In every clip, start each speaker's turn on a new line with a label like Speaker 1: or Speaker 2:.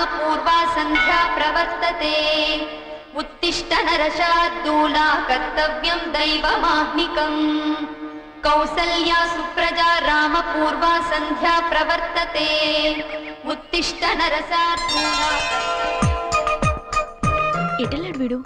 Speaker 1: पूर्वा सन्ध्या प्रवर्तते उत्तिष्ठ नरशार्दूला कर्तव्यं दैवमाह्निकम् कौसल्या सुप्रजा रामपूर्वा सन्ध्या प्रवर्तते उत्तिष्ठ नरसार्दूला
Speaker 2: ఎటెళ్ళాడు వీడు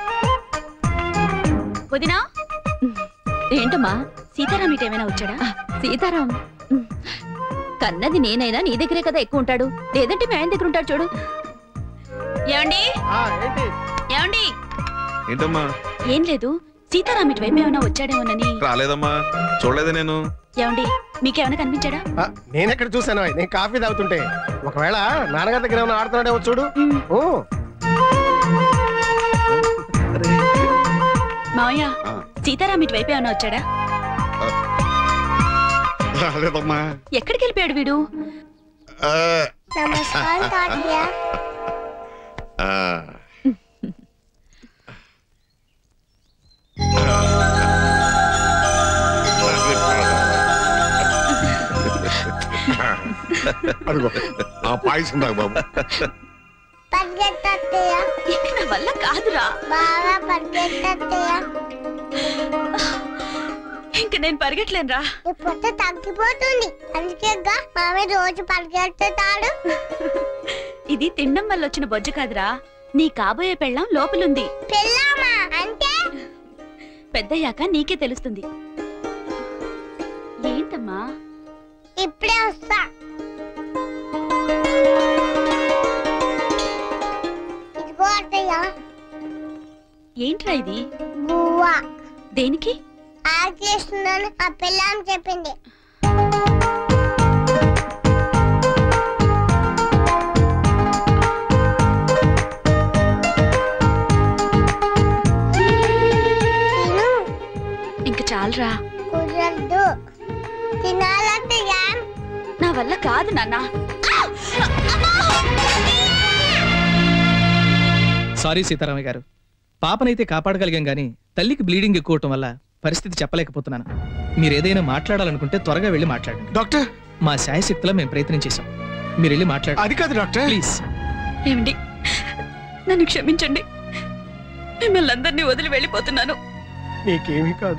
Speaker 2: వదినా ఏంటమ్మా సీతారాం ఇటు ఏమైనా వచ్చాడా సీతారాం కన్నది నేనైనా నీ దగ్గరే కదా ఎక్కువ ఉంటాడు లేదంటే మీ ఆయన దగ్గర ఉంటాడు చూడు ఏమండి ఏమండి
Speaker 3: ఏంటమ్మా
Speaker 2: ఏం లేదు సీతారాం ఇటువైపు ఏమైనా వచ్చాడేమోనని
Speaker 3: రాలేదమ్మా చూడలేదే నేను
Speaker 2: ఏమండి మీకేమైనా కనిపించాడా
Speaker 4: ఆ, నేనెక్కడ చూసాను నేను కాఫీ తాగుతుంటే ఒకవేళ నాన్నగారి దగ్గర ఏమైనా ఆడుతున్నాడేమో చూడు ఓ
Speaker 2: మావయ్య
Speaker 3: ఆ.
Speaker 2: సీతారాం ఇటువైపు ఏమైనా వచ్చాడా
Speaker 3: రాలేదమ్మా
Speaker 2: ఎక్కడికి వెళ్ళిపోయాడు వీడు
Speaker 3: ఆ,
Speaker 5: నమస్కారం తాతయ్య
Speaker 3: ఆ.
Speaker 6: అడుగు ఆ పాయసం తాగు బాబు
Speaker 5: పరిగెత్తత్తయ్య
Speaker 2: ఇక నా వల్ల కాదురా
Speaker 5: బాగా పరిగెత్తత్తయ్య
Speaker 2: ఇంక నేను పరిగెట్లేనురా
Speaker 5: నీ పొట్ట తగ్గిపోతుంది అందుకేగా మామే రోజు పరిగెత్తుతాడు
Speaker 2: ఇది తినడం వల్ల వచ్చిన బొజ్జు కాదురా నీ కాబోయే పెళ్ళం లోపలుంది
Speaker 5: పెళ్ళామా అంటే
Speaker 2: పెద్దయ్యాక నీకే తెలుస్తుంది ఏంటమ్మా
Speaker 5: ఇప్పుడే వస్తా ఇదిగో అత్తయ్య
Speaker 2: ఏంట్రా ఇది
Speaker 5: బువ్వా
Speaker 2: దేనికి
Speaker 5: ఆకేస్తున్నాను ఆ పిల్లని చెప్పింది తిను
Speaker 2: ఇంక చాలరా
Speaker 5: కుదరదు తినాలత్తయ్య
Speaker 2: నా వల్ల కాదు నాన్న
Speaker 7: సారీ సీతారామయ్య గారు పాపనైతే కాపాడగలిగాం గాని తల్లికి బ్లీడింగ్ ఎక్కువటం వల్ల పరిస్థితి చెప్పలేకపోతున్నాను మీరు ఏదైనా మాట్లాడాలనుకుంటే త్వరగా వెళ్ళి మాట్లాడండి
Speaker 4: డాక్టర్
Speaker 7: మా శాయశక్తిలో మేము ప్రయత్నం చేశాం మీరు వెళ్ళి మాట్లాడండి
Speaker 4: అది కాదు డాక్టర్
Speaker 7: ప్లీజ్
Speaker 2: ఏమండి నన్ను క్షమించండి మిమ్మల్ని అందరినీ వదిలి వెళ్ళిపోతున్నాను
Speaker 4: నీకేమీ కాదు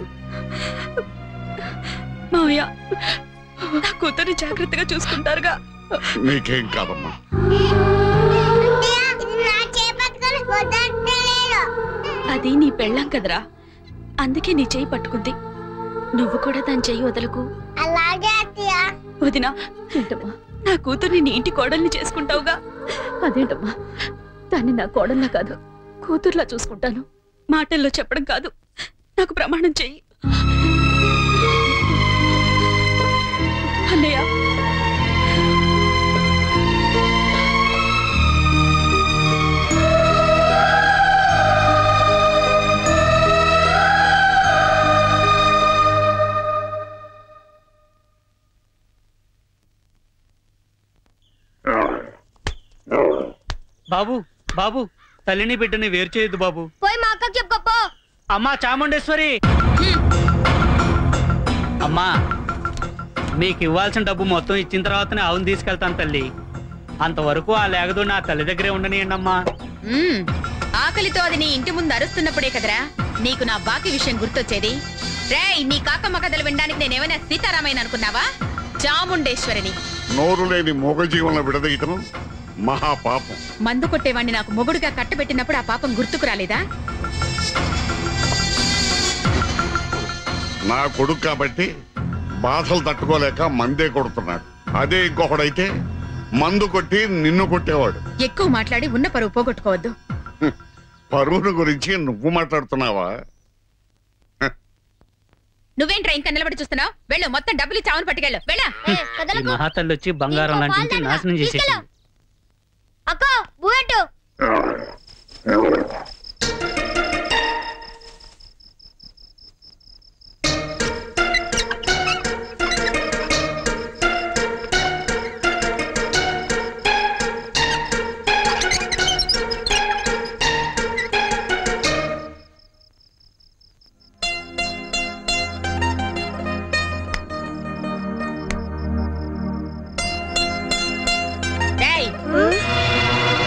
Speaker 2: మావయ్య నా కూతుర్ని జాగ్రత్తగా చూసుకుంటారుగా
Speaker 6: నీకేం కాదమ్మా
Speaker 5: అత్తయ్య ఇది నా చేపట్టుకొని వదలట్లేదు
Speaker 2: అది నీ పెళ్ళాం కదరా అందుకే నీ చెయ్యి పట్టుకుంది నువ్వు కూడా దాని చెయ్యి వదలకు
Speaker 5: అలాగే అత్తయ్య
Speaker 2: వదినా ఏంటమ్మా నా కూతుర్ని నీ ఇంటి కోడల్ని చేసుకుంటావుగా అదేంటమ్మా దాన్ని నా కోడల్లా కాదు కూతుర్లా చూసుకుంటాను మాటల్లో చెప్పడం కాదు నాకు ప్రమాణం చెయ్యి అన్నయ్య
Speaker 8: బాబు బాబు తల్లిని బిడ్డని వేరు చేయొద్దు బాబు
Speaker 5: పోయి మా అక్కకి చెప్పుకోపో
Speaker 8: అమ్మా చాముండేశ్వరి అమ్మా మీకు ఇవ్వాల్సిన డబ్బు మొత్తం ఇచ్చిన తర్వాతనే ఆవును తీసుకెళ్తాను తల్లి అంతవరకు ఆ లేగదు నా తల్లి దగ్గరే ఉండనియండి అమ్మా
Speaker 9: మ్మ్. ఆకలితో అది నీ ఇంటి ముందు అరుస్తున్నప్పుడే కదరా నీకు నా బాకీ విషయం గుర్తొచ్చేది రేయ్ నీ కాకమ్మ కథలు వినడానికి నేనేమైనా సీతారామయ్య అనుకున్నావా చాముండేశ్వరిని
Speaker 6: నోరు లేని మూగజీవంలో విడదీయటం మహాపాపం
Speaker 9: మందు కొట్టేవాణ్ణి నాకు మొగుడుగా కట్టబెట్టినప్పుడు ఆ పాపం గుర్తుకు రాలేదా
Speaker 6: నా కొడుకు కాబట్టి బాధలు తట్టుకోలేక మందే కొడుతున్నాడు అదే ఇంకొకడైతే మందు కొట్టి నిన్ను కొట్టేవాడు
Speaker 9: ఎక్కువ మాట్లాడి ఉన్న పరువు పోగొట్టుకోవద్దు
Speaker 6: పరువును గురించి నువ్వు మాట్లాడుతున్నావా
Speaker 9: నువ్వేంట్రా ఇంకా నిలబడి చూస్తున్నావు వెళ్ళు మొత్తం డబ్బులు చావును పట్టుకెళ్ళు వెళ్ళా
Speaker 8: ఈ మహాతల్లి వచ్చి బంగారం లాంటి ఇంటిని నాశనం చేసేసింది
Speaker 5: అక్క బువ్వెట్టు
Speaker 9: రేయ్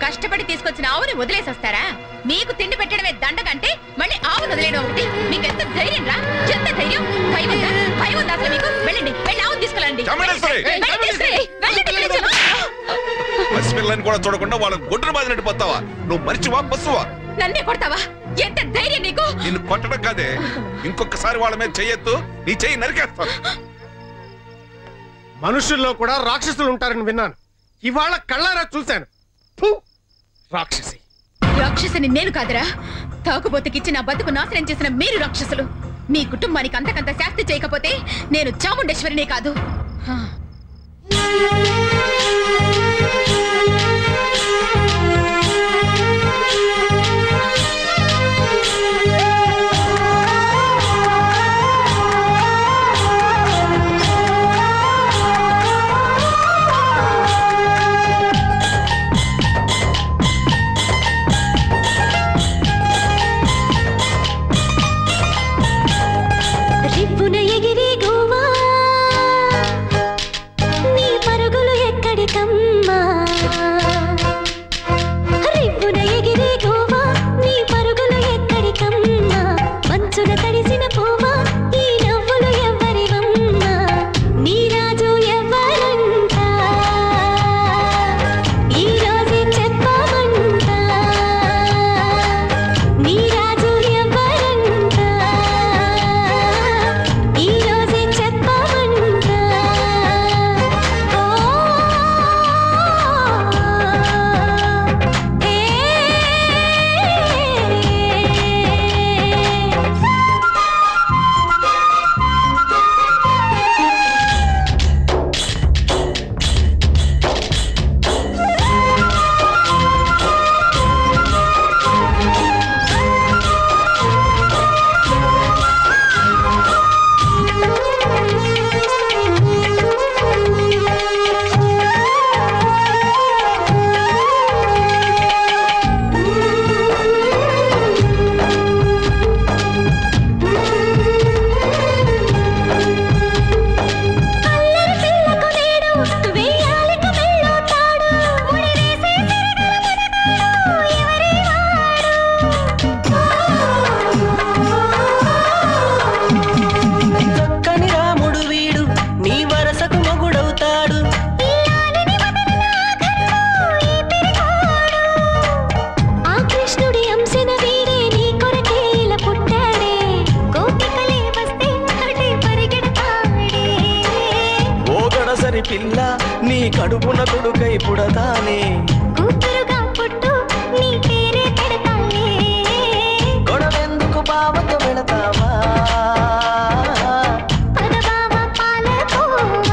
Speaker 9: కష్టపడి తీసుకొచ్చిన ఆవుని వదిలేసి వస్తారా మీకు తిండి పెట్టడమే దండకంటే మళ్ళీ ఆవును వదిలేయడం ఒకటి మీకు ఎంత ధైర్యం రా ఎంత ధైర్యం భయం ఉందా భయం ఉందా అసలు మీకు వెళ్ళండి వెళ్ళి ఆవును తీసుకెళ్ళండి
Speaker 3: చాముండేశ్వరి!
Speaker 9: వెళ్ళి తీసుకెళ్ళి. వెళ్ళండి, పిలిచాను.
Speaker 3: పసిపిల్లని కూడా చూడకుండా వాళ్ళ గుడ్డును బాదినట్టు పోతావా నువ్వు మరిచివా పశువా
Speaker 9: నన్నే కొడతావా ఎంత ధైర్యం నీకు
Speaker 3: నిన్ను కొట్టడం కాదే ఇంకొకసారి వాళ్ళ మీద చెయ్యొద్దు నీ చెయ్యి నరికేస్తాను
Speaker 4: మనుషుల్లో కూడా రాక్షసులు ఉంటారని విన్నాను ఇవాళ కళ్ళారా చూశాను ఫు! రాక్షసి
Speaker 9: రాక్షసుని నేను కాదురా తాగుబోతుకిచ్చి నా బతుకు నాశనం చేసిన మీరు రాక్షసులు మీ కుటుంబానికి అంతకంత శాస్తి చేయకపోతే నేను చాముండేశ్వరినే కాదు హా.
Speaker 10: రిప్పున ఎగిరి గోవా నీ పరుగులు ఎక్కడికమ్మా రిప్పున ఎగిరి గోవా నీ పరుగులు ఎక్కడికమ్మా మంచున తడిసిన పోవా ఈ నవ్వులు ఎవ్వరివమ్మా నీ రాజు ఎవ్వరంటా ఈ రోజే చెప్పమంటా నీ రాజు ఎవ్వరంటా ఈ రోజే చెప్పమంటా ఓ ఏ అల్లరి పిల్లకు నేడు వెయ్యాలిక వెళ్ళోతాడు ముడి వేసే తిరగల మనగాడు ఎవరి
Speaker 11: చక్కని రాముడు వీడు నీ వరసకు మొగుడవుతాడు
Speaker 10: ఆ కృష్ణుడి అంశన వీడే నీ కొరకే ఇలా పుట్టాడే గోపికలే వస్తే అటే పరిగెడతాడే
Speaker 11: ఓ గడసరి పిల్ల నీ కడుపున కొడుకై పుడతానే
Speaker 10: కూతురుగా పుట్టు నీ పేరే పెడతాలే
Speaker 11: గొడవెందుకు బావతో వెళతావా
Speaker 10: పదబావ పాలకోవా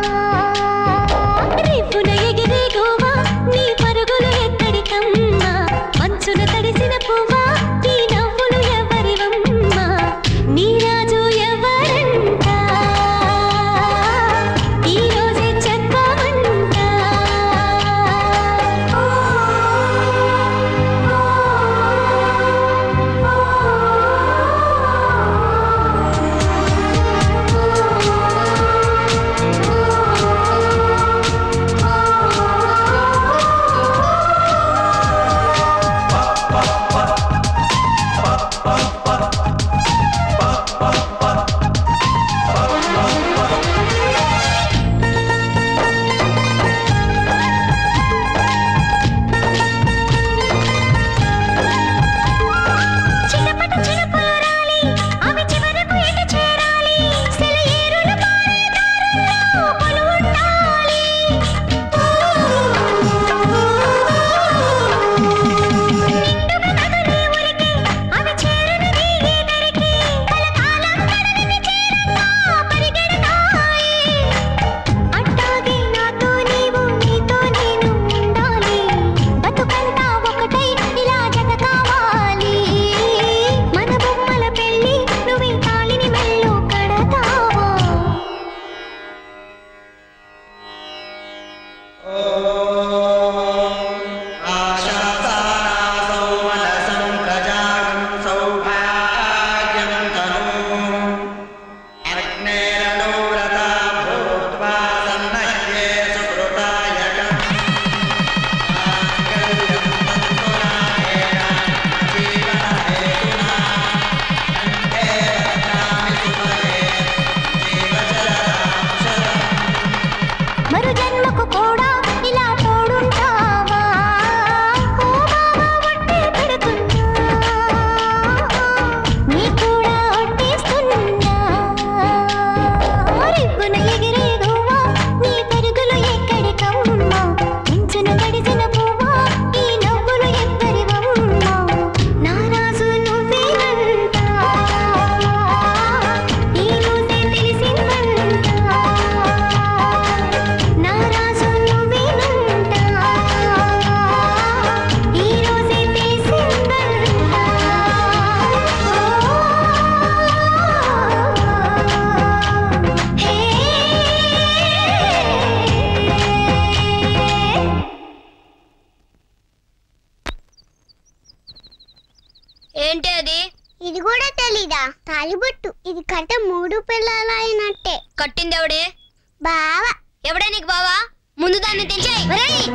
Speaker 10: రేపున ఎగిరే గోవా నీ పరుగులు ఎక్కడికమ్మా మంచున తడిసిన పువ్వా ఈ నవ్వులు ఎవరివమ్మా నీ రాజు ఎవరంటా ఈ రోజే చెప్పమంటా
Speaker 5: ఏంటి అది ఇది కూడా తెలీదా తాలిబొట్టు ఇది కట్ట మూడు పిల్లలు అయినట్టే కట్టింది ఎవడే బావా ఎవడే నీకు బావా ముందు దాన్ని తెచ్చాయి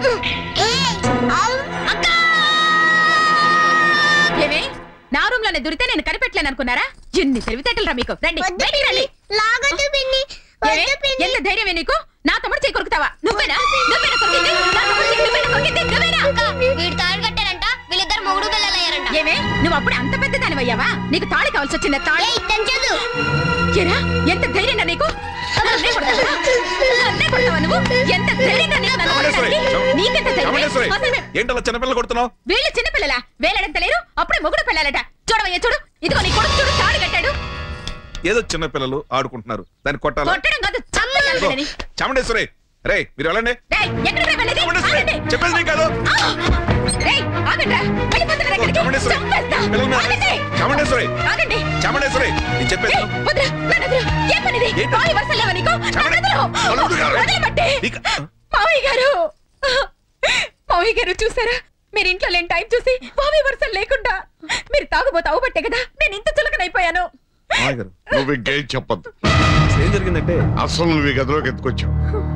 Speaker 9: ఏమే నా రూమ్ లోనే దొరికితే నేను కనిపెట్టలేను అనుకున్నారా ఎన్ని తెలివితేటలు రా మీకు రండి బయటికి రండి
Speaker 5: లాగొద్దు పిన్ని
Speaker 9: ఏమే? ఎంత ధైర్యమే నీకు నా తమ్ముడు చేయి కొరుకుతావా నువ్వేనా నువ్వేనా కొరికింది నా తమ్ముడు చేయి నువ్వేనా కొరికింది నువ్వేనా
Speaker 5: వీడు తాడు కట్టారంట వీళ్ళిద్దరు మూడు పిల్లలు అయ్యారంట
Speaker 9: ఏమే నువ్వు అప్పుడు అంత పెద్ద దానివయ్యావా నీకు తాళి కావాల్సి వచ్చిందా తాళి
Speaker 5: దంచదు
Speaker 9: ఏరా ఎంత ధైర్యం నీకు నన్నే కొడతావా? నన్నే కొడతావా నువ్వు ఎంత ధైర్యం నీకు నన్ను
Speaker 3: చాముండేశ్వరి,
Speaker 9: కొట్టడానికి? నీకెంత ధైర్యం
Speaker 3: చాముండేశ్వరి,
Speaker 9: అసలు మే-
Speaker 3: ఏంటలా చిన్నపిల్లలు కొడుతున్నావు
Speaker 9: వీళ్ళు చిన్నపిల్లలా వేలడంత లేరు అప్పుడే మొగుడు పిల్లలట చూడవయ్యా చూడు ఇదిగో నీ కొడుకు చూడు తాడు కట్టాడు
Speaker 3: ఏదో చిన్నపిల్లలు ఆడుకుంటున్నారు దాన్ని కొట్టాలా
Speaker 9: కొట్టడం కాదు చంపేయాలని
Speaker 3: చాముండేశ్వరి రే మీరు వెళ్ళండి
Speaker 9: రేయ్, ఎక్కడికి రా వెళ్ళేది?
Speaker 3: చాముండేశ్వరి
Speaker 9: ఆగండి.
Speaker 3: చెప్పేది నీకు కాదు
Speaker 9: ఆ! రేయ్, ఆగండ్రా. వెళ్ళిపోతున్నారు ఎక్కడికి?
Speaker 3: చాముండేశ్వరి
Speaker 9: చంపేస్తా.
Speaker 3: పిల్లల మీద
Speaker 9: ఆగండి.
Speaker 3: చాముండేశ్వరి
Speaker 9: ఆగండి.
Speaker 3: చాముండేశ్వరి నేను చెప్పేది
Speaker 9: ఏయ్, వదరు, నన్ను వదరు. ఏం పనిది? మావయ్య వరుసలు లేవా నీకు? నన్ను వదరు.
Speaker 3: అల్లుడు గారు.
Speaker 9: వదలబట్టే.
Speaker 3: నీకు-
Speaker 9: మావయ్య గారు మావయ్య గారు చూసారా మీరు ఇంట్లో లేని టైం చూసి మావయ్య వరుసలు లేకుండా మీరు తాగుబోతు అవబట్టే కదా నేను ఇంత చులకనైపోయాను
Speaker 3: మామయ్య గారు
Speaker 6: నువ్వు ఇంకేం చెప్పద్దు
Speaker 3: అసలు ఏం జరిగిందంటే
Speaker 6: అసలు నువ్వు ఈ గదిలోకి ఎత్తుకొచ్చావు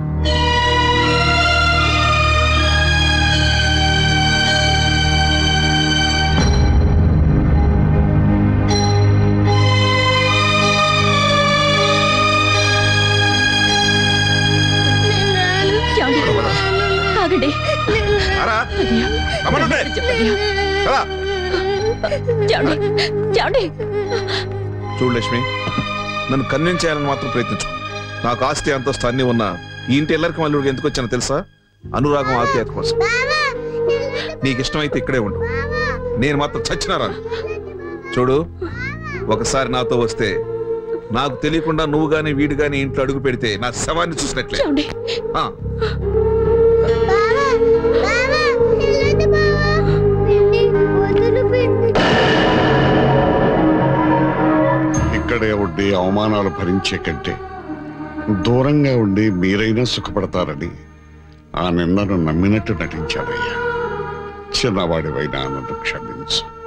Speaker 2: ఏమండి? ఆగండి
Speaker 3: రారా రమ్మనుండే. రా.
Speaker 2: ఏమండి? ఏమండి?
Speaker 3: చూడు లక్ష్మి నన్ను కన్విన్స్ చేయాలని మాత్రం ప్రయత్నించు నాకు ఆస్తి అంతస్తు అన్ని ఉన్నా ఈ ఇంటి ఎల్లరికి మళ్ళీ ఎందుకు వచ్చానో తెలుసా అనురాగం ఆప్యాయత కోసం నీకు ఇష్టమైతే ఇక్కడే ఉండు నేను మాత్రం చచ్చినా రాను చూడు ఒకసారి నాతో వస్తే నాకు తెలియకుండా నువ్వు గాని వీడు గాని ఇంట్లో అడుగు పెడితే నా శవాన్ని చూసినట్లే
Speaker 2: ఏమండి?
Speaker 3: ఆ,
Speaker 6: ఇక్కడే ఉండి అవమానాలు భరించే కంటే దూరంగా ఉండి మీరైనా సుఖపడతారని ఆ నిన్నను నమ్మినట్టు నటించాడయ్యా చిన్నవాడివైనా నన్ను క్షమించు